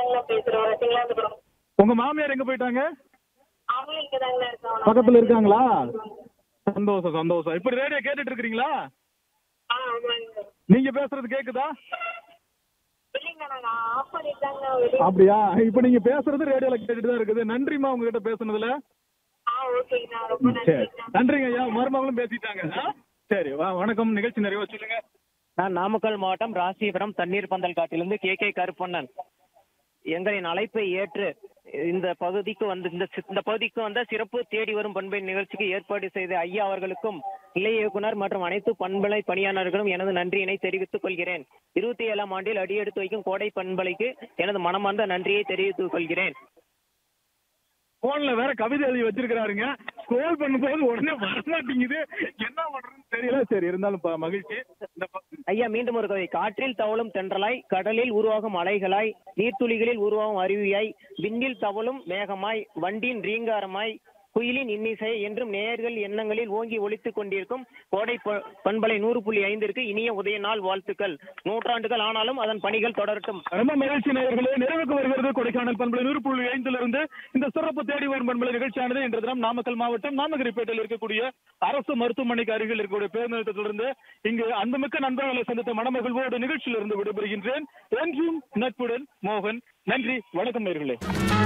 தாங்க பேசுறோம் திங்களாந்துபுரம் உங்க மாமியார் எங்க போயிட்டாங்க அவங்களும் இங்க தாங்க இருக்காங்க பக்கத்துல இருக்காங்களா சந்தோஷம் சந்தோஷம் இப்படி ரேடியோ கேட்டுட்டு இருக்கீங்களா ஆ ஆமாங்க நீங்க பேசுறது கேக்குதா இல்லைங்க நாங்க ஆஃப் பண்ணிட்டு தாங்க வெளியே அப்படியா இப்ப நீங்க பேசுறது ரேடியோல கேட்டுட்டு தான் இருக்குது நன்றிமா உங்ககிட்ட பேசுனதுல ஆ ஓகேங்கண்ணா ரொம்ப சரி நன்றிங்கண்ணா நன்றிங்க ஐயா மருமகளும் பேசிட்டாங்க ஆ? சரி வா வணக்கம் நிகழ்ச்சி நிறைய சொல்லுங்க நான் நாமக்கல் மாவட்டம் ராசிபுரம் தண்ணீர் பந்தல் காட்டிலிருந்து கே கே கருப்பண்ணன் எங்களின் அழைப்பை ஏற்று இந்த பகுதிக்கு வந்து இந்த சி- இந்த பகுதிக்கு வந்த சிறப்பு தேடி வரும் பண்பின் நிகழ்ச்சிக்கு ஏற்பாடு செய்த ஐயா அவர்களுக்கும் நிலைய இயக்குனர் மற்றும் அனைத்து பண்பலை பணியாளர்களும் எனது நன்றியினை தெரிவித்துக் கொள்கிறேன் இருபத்தி ஏழாம் ஆண்டில் அடியெடுத்து வைக்கும் கோடை பண்பலைக்கு எனது மனமார்ந்த நன்றியை தெரிவித்துக் கொள்கிறேன் போன்ல வேற கவிதை எழுதி வச்சிருக்காருங்க ஸ்க்ரோல் பண்ணும்போது உடனே வரமாட்டேங்குது என்ன பண்றதுன்னு தெரியல சரி இருந்தாலும் ப- மகிழ்ச்சி இந்த ப- ஐயா மீண்டும் ஒரு கதை காற்றில் தவழும் தென்றலாய் கடலில் உருவாகும் அலைகளாய் நீர்த்துளிகளில் உருவாகும் அருவியாய் விண்ணில் தவழும் மேகமாய் வண்டின் ரீங்காரமாய் குயிலின் இன்னிசை என்றும் நேயர்கள் எண்ணங்களில் ஓங்கி ஒலித்துக் கொண்டிருக்கும் கோடை ப- பண்பலை நூறு புள்ளி ஐந்திற்கு இனிய உதய நாள் வாழ்த்துக்கள் நூற்றாண்டுகள் ஆனாலும் அதன் பணிகள் தொடரட்டும் ரொம்ப மகிழ்ச்சி நேயர்களே நிறைவுக்கு வருகிறது கொடைக்கானல் பண்பலை நூறு புள்ளி ஐந்துல இருந்து இந்த சிறப்பு தேடி வரும் பண்பலை நிகழ்ச்சியானது இன்று தினம் நாமக்கல் மாவட்டம் நாமகிரிப்பேட்டையில் இருக்கக்கூடிய அரசு மருத்துவமனைக்கு அருகில் இருக்கக்கூடிய பேருந்து நிலையத்திலிருந்து இங்கு அன்புமிக்க நண்பர்களை சந்தித்த மனமகிழ்வோடு நிகழ்ச்சியிலிருந்து விடைபெறுகின்றேன் என்றும் நட்புடன் மோகன் நன்றி வணக்கம் நேயர்களே